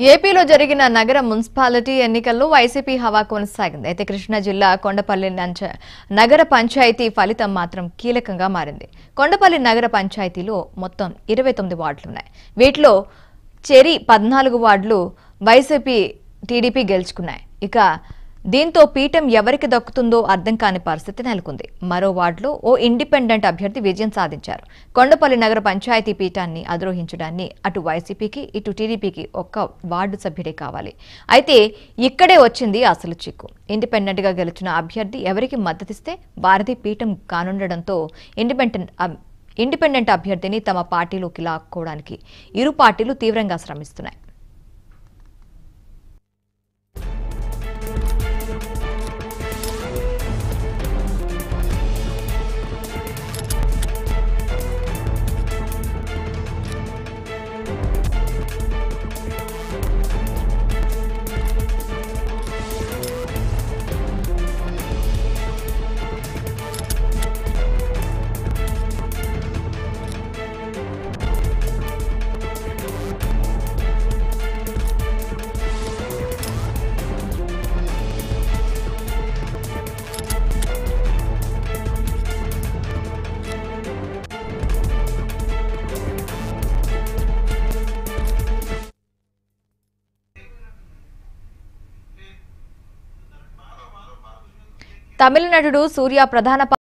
ఏపీలో జరిగిన నగర మున్సిపాలిటీ ఎన్నికల్లో వైసీపీ హవా కొనసాగింది అయితే కృష్ణా జిల్లా కొండపల్లి నంచ నగర పంచాయతీ ఫలితం మాత్రం కీలకంగా మారింది కొండపల్లి నగర పంచాయతీలో మొత్తం ఇరవై తొమ్మిది వార్డులున్నాయి వీటిలో చెరి పద్నాలుగు వార్డులు వైసీపీ టీడీపీ గెలుచుకున్నాయి ఇక దీంతో పీఠం ఎవరికి దక్కుతుందో అర్థం కాని పరిస్థితి నెలకొంది మరో వార్డులో ఓ ఇండిపెండెంట్ అభ్యర్థి విజయం సాధించారు కొండపల్లి నగర పంచాయతీ పీఠాన్ని అధిరోహించడాన్ని అటు వైసీపీకి ఇటు టీడీపీకి ఒక్క వార్డు సభ్యుడే కావాలి అయితే ఇక్కడే వచ్చింది అసలు చిక్కు ఇండిపెండెంట్ గా గెలిచిన అభ్యర్థి ఎవరికి మద్దతిస్తే వారిది పీఠం కానుండడంతో ఇండిపెండెంట్ అబ్- ఇండిపెండెంట్ అభ్యర్థిని తమ పార్టీలోకి లాక్కోవడానికి ఇరు పార్టీలు తీవ్రంగా శ్రమిస్తున్నాయి తమిళ నటుడు సూర్య ప్రధాన